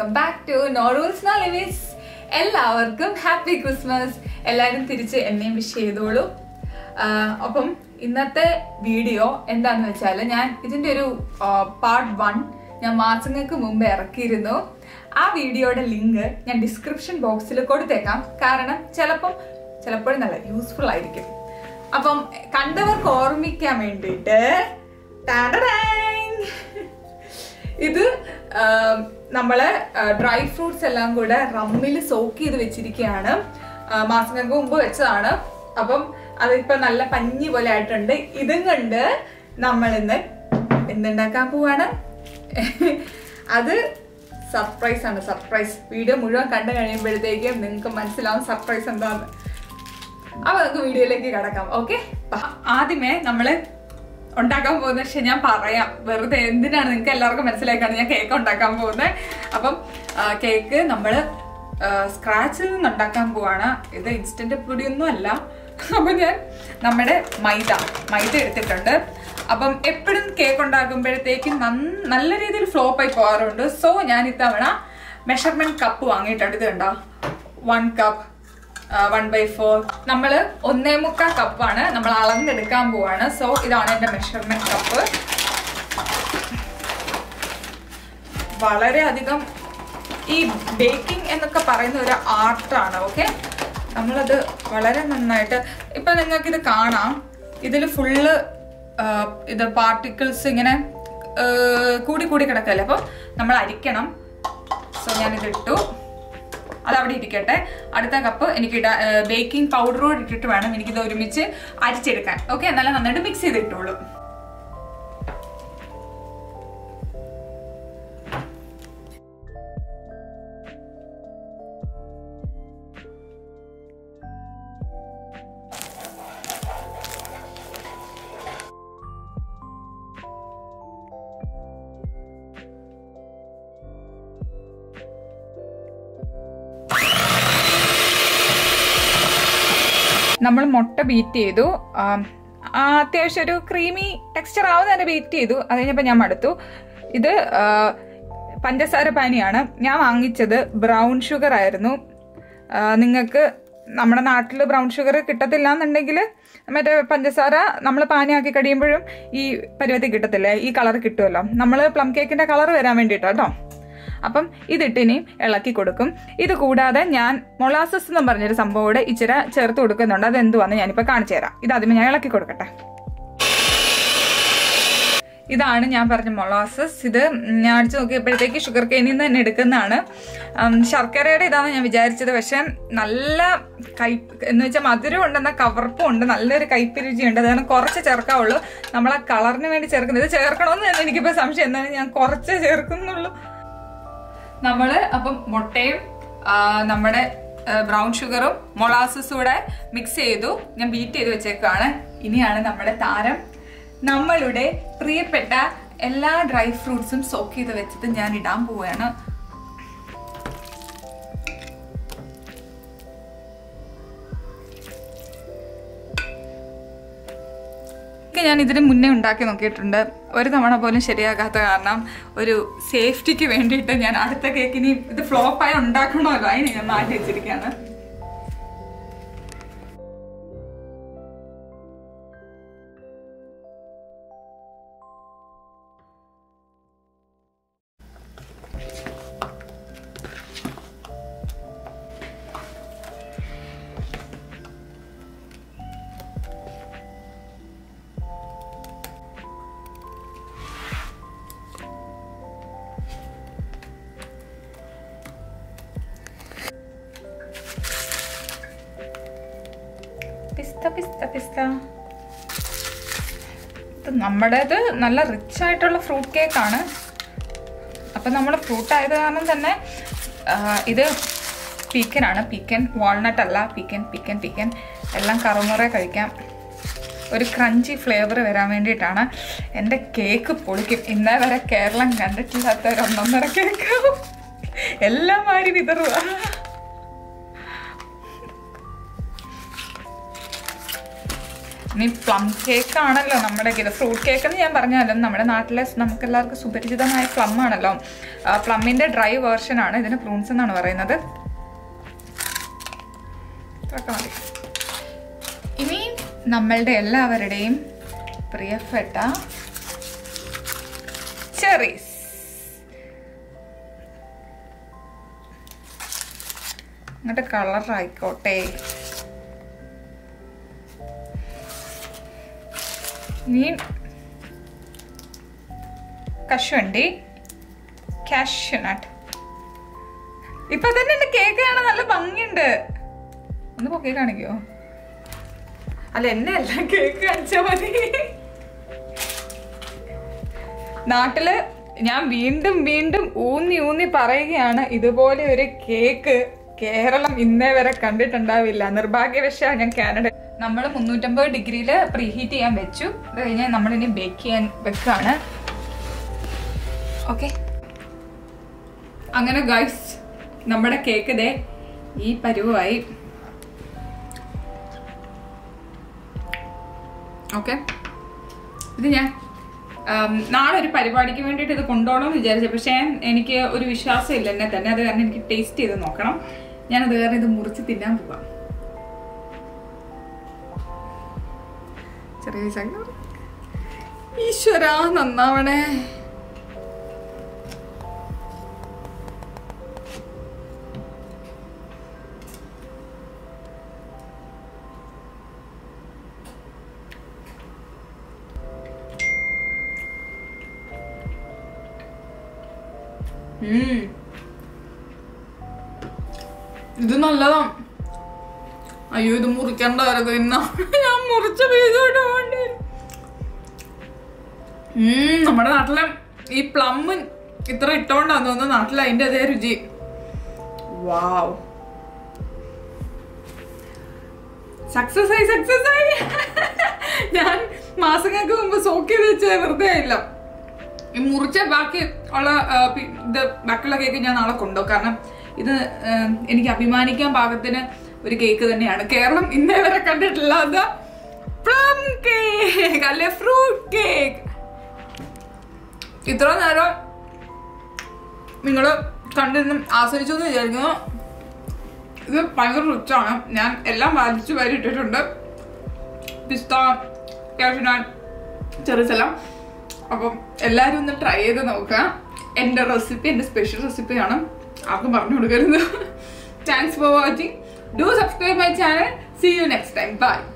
Welcome back to no rules നോളിവിസ് എല്ലാവർക്കും happy Christmas എല്ലാവരും തിരിച്ച് എന്നെയും വിഷ് ചെയ്തോളൂ ആഹ് അപ്പം ഇന്നത്തെ വീഡിയോ എന്താന്ന് വെച്ചാൽ ഞാൻ ഇതിന്റെ ഒരു പാർട്ട് വൺ ഞാൻ മാസങ്ങൾക്ക് മുമ്പ് ഇറക്കിയിരുന്നു ആ വീഡിയോയുടെ ലിങ്ക് ഞാൻ ഡിസ്ക്രിപ്ഷൻ ബോക്സിൽ കൊടുത്തേക്കാം കാരണം ചിലപ്പം ചിലപ്പോഴും നല്ല യൂസ്ഫുൾ ആയിരിക്കും അപ്പം കണ്ടവർക്ക് ഓർമ്മിക്കാൻ വേണ്ടിയിട്ട് ടാഡടാങ്. ഇത് ആം, നമ്മള് ഡ്രൈ ഫ്രൂട്ട്സ് എല്ലാം കൂടെ റമ്മിൽ സോക്ക് ചെയ്ത് വെച്ചിരിക്കുകയാണ് ആ, മാസങ്ങൾക്ക് മുമ്പ് വെച്ചതാണ് അപ്പം അതിപ്പോ നല്ല പഞ്ഞി പോലെ ആയിട്ടുണ്ട് ഇതും കൊണ്ട് നമ്മൾ ഇന്ന് എന്തുണ്ടാക്കാൻ പോവാണ് അത് സർപ്രൈസ് ആണ് സർപ്രൈസ് വീഡിയോ മുഴുവൻ കണ്ടു കഴിയുമ്പോഴത്തേക്കും നിങ്ങൾക്ക് മനസ്സിലാവും സർപ്രൈസ് എന്താന്ന് അപ്പൊ നമുക്ക് വീഡിയോയിലേക്ക് കിടക്കാം ഓക്കെ ആദ്യമേ നമ്മള് ഉണ്ടാക്കാൻ പോകുന്ന പക്ഷെ ഞാൻ പറയാം വെറുതെ എന്തിനാണ് നിങ്ങൾക്ക് എല്ലാവർക്കും മനസ്സിലാക്കാണ് ഞാൻ കേക്ക് ഉണ്ടാക്കാൻ പോകുന്നത് അപ്പം കേക്ക് നമ്മള് സ്ക്രാച്ചിൽ നിന്ന് ഉണ്ടാക്കാൻ പോവാണ് ഇത് ഇൻസ്റ്റന്റ് പൊടിയൊന്നും അല്ല അപ്പൊ ഞാൻ നമ്മുടെ മൈദ മൈദ എടുത്തിട്ടുണ്ട് അപ്പം എപ്പോഴും കേക്ക് ഉണ്ടാക്കുമ്പോഴത്തേക്കും നന്ന- നല്ല രീതിയിൽ ഫ്ലോപ്പ് ആയി പോകാറുണ്ട് സോ ഞാൻ ഇത്തവണ മെഷർമെന്റ് കപ്പ് വാങ്ങിയിട്ടുണ്ട് ഇത് കണ്ടോ one cup one by four നമ്മൾ ഒന്നേ മുക്കാൽ കപ്പാണ് നമ്മൾ അളന്നെടുക്കാൻ പോവാണ് സോ ഇതാണ് എൻ്റെ മെഷർമെന്റ് കപ്പ് വളരെ അധികം ഈ ബേക്കിംഗ് എന്നൊക്കെ പറയുന്ന ഒരു ആർട്ടാണ് ഓക്കെ നമ്മളത് വളരെ നന്നായിട്ട് ഇപ്പൊ നിങ്ങൾക്ക് ഇത് കാണാം ഇതിൽ ഫുള്ള് ഇത് പാർട്ടിക്കിൾസ് ഇങ്ങനെ ആ, കൂടി കൂടി കിടക്കല്ലേ അപ്പോൾ നമ്മൾ അരിക്കണം സോ ഞാനിത് ഇട്ടു അത് അവിടെ ഇരിക്കട്ടെ അടുത്ത കപ്പ് എനിക്ക് ഇടാ ബേക്കിംഗ് പൗഡറോട് ഇട്ടിട്ട് വേണം എനിക്കിത് ഒരുമിച്ച് അരിച്ചെടുക്കാൻ ഓക്കെ എന്നാലും നന്നായിട്ട് മിക്സ് ചെയ്തിട്ടുള്ളൂ നമ്മൾ മുട്ട ബീറ്റ് ചെയ്തു ആം, ആ, അത്യാവശ്യം ഒരു ക്രീമി ടെക്സ്ചർ ആവുന്ന തന്നെ ബീറ്റ് ചെയ്തു അത് കഴിഞ്ഞപ്പോൾ ഞാൻ മടുത്തു ഇത് ആ, പഞ്ചസാര പാനിയാണ് ഞാൻ വാങ്ങിച്ചത് ബ്രൗൺ ഷുഗർ ആയിരുന്നു നിങ്ങൾക്ക് നമ്മുടെ നാട്ടിൽ ബ്രൗൺ ഷുഗർ കിട്ടത്തില്ല എന്നുണ്ടെങ്കിൽ മറ്റേ പഞ്ചസാര നമ്മൾ പാനിയാക്കി കഴിയുമ്പോഴും ഈ പരുവത്തിൽ കിട്ടത്തില്ലേ ഈ കളർ കിട്ടുമല്ലോ നമ്മൾ പ്ലം കേക്കിന്റെ കളർ വരാൻ വേണ്ടിയിട്ടാട്ടോ അപ്പം ഇതിട്ടിനിയും ഇളക്കി കൊടുക്കും ഇത് കൂടാതെ ഞാൻ മൊളാസസ് എന്ന് പറഞ്ഞൊരു സംഭവം കൂടെ ഇച്ചിരി ചേർത്ത് കൊടുക്കുന്നുണ്ട് അത് എന്തുവാന്ന് ഞാനിപ്പോൾ കാണിച്ചു തരാം ഇത് ആദ്യമേ ഞാൻ ഇളക്കി കൊടുക്കട്ടെ ഇതാണ് ഞാൻ പറഞ്ഞ മൊളാസസ് ഇത് ഞാൻ അടിച്ചു നോക്കിയപ്പോഴത്തേക്ക് ഷുഗർ കെയിനിൽ നിന്ന് തന്നെ എടുക്കുന്നതാണ് ഉം, ശർക്കരയുടെ ഇതാണ് ഞാൻ വിചാരിച്ചത് പക്ഷെ നല്ല കയ്പ് എന്ന് വെച്ചാൽ മധുരം ഉണ്ടെന്ന കവർപ്പും ഉണ്ട് നല്ലൊരു കയ്പ് രുചിയുണ്ട് അതാണ് കുറച്ച് ചേർക്കാവുള്ളൂ നമ്മൾ ആ കളറിന് വേണ്ടി ചേർക്കുന്നത് ഇത് ചേർക്കണമെന്ന് തന്നെ എനിക്കിപ്പോൾ സംശയം എന്നാലും ഞാൻ കുറച്ച് ചേർക്കുന്നുള്ളൂ നമ്മള് അപ്പം മുട്ടയും ആ, നമ്മുടെ ബ്രൗൺ ഷുഗറും മൊളാസസും കൂടെ മിക്സ് ചെയ്തു ഞാൻ ബീറ്റ് ചെയ്ത് വെച്ചേക്കാണ് ഇനിയാണ് നമ്മുടെ താരം നമ്മളുടെ പ്രിയപ്പെട്ട എല്ലാ ഡ്രൈ ഫ്രൂട്ട്സും സോക്ക് ചെയ്ത് വെച്ചിട്ട് ഞാൻ ഇടാൻ പോവുകയാണ് ഒക്കെ ഞാൻ ഇതിന് മുന്നേ ഉണ്ടാക്കി നോക്കിയിട്ടുണ്ട് ഒരു തവണ പോലും ശരിയാകാത്ത കാരണം ഒരു സേഫ്റ്റിക്ക് വേണ്ടിയിട്ട് ഞാൻ അടുത്ത കേക്കിനി ഇത് ഫ്ലോപ്പായി ഉണ്ടാക്കണമല്ലോ അതിന് ഞാൻ മാറ്റി വെച്ചിരിക്കുകയാണ് പിസ്ത പിസ്ത പിസ്ത ഇത് നമ്മുടേത് നല്ല റിച്ച് ആയിട്ടുള്ള ഫ്രൂട്ട് കേക്കാണ് അപ്പം നമ്മൾ ഫ്രൂട്ട് ആയത് കാരണം തന്നെ ആ, ഇത് പീക്കനാണ് പീക്കൻ വാൾനട്ട് അല്ല പീക്കൻ പീക്കൻ പീക്കൻ എല്ലാം കറുമുറ കഴിക്കാം ഒരു ക്രഞ്ചി ഫ്ലേവർ വരാൻ വേണ്ടിയിട്ടാണ് എൻ്റെ കേക്ക് പൊളിക്കും ഇന്നേ വരെ കേരളം കണ്ടിട്ടില്ലാത്ത ഒരു ഒന്നൊന്നര കേക്ക് എല്ലാം മാറി വിതറുക ഇനി പ്ലം കേക്ക് ആണല്ലോ നമ്മുടെ ഇത് ഫ്രൂട്ട് കേക്ക് എന്ന് ഞാൻ പറഞ്ഞാലും നമ്മുടെ നാട്ടിലെ നമുക്ക് എല്ലാവർക്കും സുപരിചിതമായ പ്ലം ആണല്ലോ പ്ലമ്മിന്റെ ഡ്രൈ വേർഷൻ ആണ് ഇതിന് പ്രൂൺസ് എന്നാണ് പറയുന്നത് ഇതൊക്കെ മതി ഇനി നമ്മളുടെ എല്ലാവരുടെയും പ്രിയപ്പെട്ട ചെറീസ് അങ്ങോട്ട് കളർ ആയിക്കോട്ടെ ഇനി കശുവണ്ടി കാഷ്യൂനട്ട് ഇപ്പൊ തന്നെ എന്റെ കേക്ക് കാണാൻ നല്ല ഭംഗിയുണ്ട് ഒന്ന് പൊക്കി കാണിക്കോ അല്ല എന്നെ അല്ല കേക്ക് കാണിച്ചാ മതി നാട്ടില് ഞാൻ വീണ്ടും വീണ്ടും ഊന്നി ഊന്നി പറയുകയാണ് ഇതുപോലെ ഒരു കേക്ക് കേരളം ഇന്നേ വരെ കണ്ടിട്ടുണ്ടാവില്ല നിർഭാഗ്യവശാ ഞാൻ കാനഡ നമ്മൾ മുന്നൂറ്റമ്പത് ഡിഗ്രിയിൽ പ്രീഹീറ്റ് ചെയ്യാൻ വെച്ചു അത് കഴിഞ്ഞ് നമ്മളിനി ബേക്ക് ചെയ്യാൻ വെക്കാണ് ഓക്കെ അങ്ങനെ ഗൈസ് നമ്മുടെ കേക്ക് ദേ ഈ പരുവായി ഓക്കെ ഇത് ഞാൻ ഉം, നാളെ ഒരു പരിപാടിക്ക് വേണ്ടിയിട്ട് ഇത് കൊണ്ടുപോകണം എന്ന് വിചാരിച്ചു പക്ഷേ എനിക്ക് ഒരു വിശ്വാസം ഇല്ല എന്നെ തന്നെ അത് കാരണം എനിക്ക് ടേസ്റ്റ് ചെയ്ത് നോക്കണം ഞാനത് കാരണം ഇത് മുറിച്ച് തിന്നാൻ പോവാം ചെറിയ ചങ്ങ ഈശ്വര നന്നാവണേ ഉം. ഇത് നല്ലതാ അയ്യോ ഇത് മുറിക്കണ്ടായിരുന്നു ഇന്ന ഞാൻ മുറിച്ച പീസോട്ട് വേണ്ടി നമ്മുടെ നാട്ടിലെ ഈ പ്ലം ഇത്ര ഇട്ടോണ്ടാന്ന് തോന്നുന്നു നാട്ടിലെ അതിന്റെ അതേ രുചി വാവ് സക്സസ് ആയി സക്സസ് ആയി ഞാൻ മാസങ്ങൾക്ക് മുമ്പ് സോക്ക് ചെയ്ത് വെച്ച വെറുതെ ആയില്ല ഈ മുറിച്ച ബാക്കി ഉള്ള ആ, പി- ഇത് ബാക്കിയുള്ള കേക്ക് ഞാൻ നാളെ കൊണ്ടുപോകും കാരണം ഇത് ആ, എനിക്ക് അഭിമാനിക്കാൻ പാകത്തിന് ഒരു കേക്ക് തന്നെയാണ് കേരളം ഇന്നേ വരെ കണ്ടിട്ടില്ലാത്ത പ്ലം കേക്ക് അല്ലെ ഫ്രൂട്ട് കേക്ക് ഇത്ര നേരം നിങ്ങൾ കണ്ടിരുന്ന് ആസ്വദിച്ചു എന്ന് വിചാരിക്കുന്നു ഇത് ഭയങ്കര റിച്ചാണ് ഞാൻ എല്ലാം വലിച്ചു വാരി ഇട്ടിട്ടുണ്ട് പിസ്ത കാഷ്യൂനട്ട് ചെറിയ എല്ലാം അപ്പം എല്ലാവരും ഒന്ന് ട്രൈ ചെയ്ത് നോക്കുക എൻ്റെ റെസിപ്പി എൻ്റെ സ്പെഷ്യൽ റെസിപ്പിയാണ് ആർക്കും പറഞ്ഞു കൊടുക്കരുത് thanks for watching do subscribe my channel see you next time by